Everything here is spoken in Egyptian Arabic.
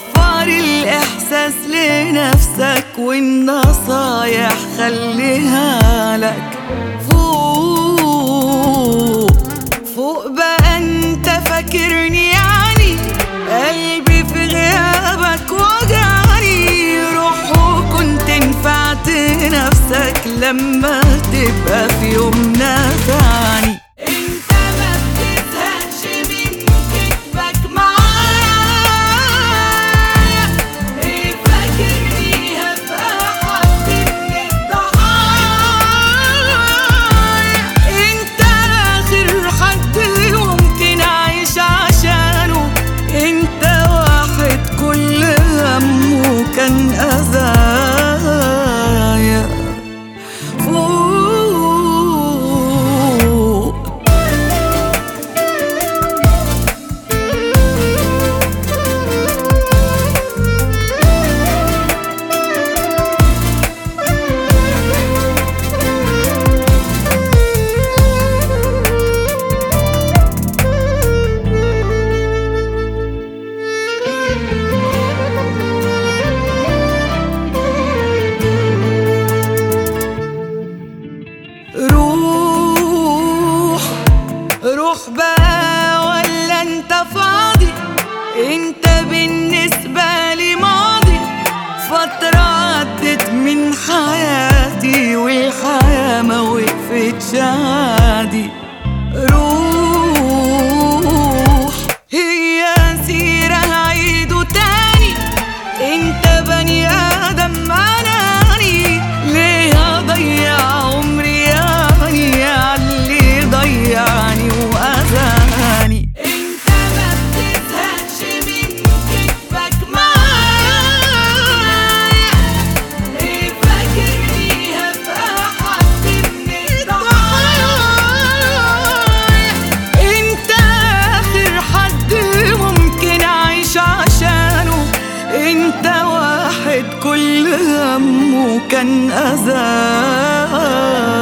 وفر الإحساس لنفسك والنصايح خليها لك فوق فوق بقى انت فاكرني يعني قلبي في غيابك وجعني روح وكنت نفعت نفسك لما تبقى في يوم نفعني انت ما بتزهقش من كدبك معايا ايه فاكرني هبقى حد من الضحايا انت اخر حد ممكن اعيش عشانه انت واحد كل همه كان اذايا فوق روح روح بقى ولا انت فاضي انت بالنسبة لي ماضي فترة عدت من حياتي والحياة ما وقفتش عادي روح هي سيرة هعيده تاني انت بني ادم اناني ليه اضيع عمري يعني عاللي ضيعني واذاني انت ما بتزهقش من كدبك معايا ايه فاكرني هبقى حد من الضحايا انت اخر حد ممكن اعيش عشانه انت واحد كل همه كان اذايا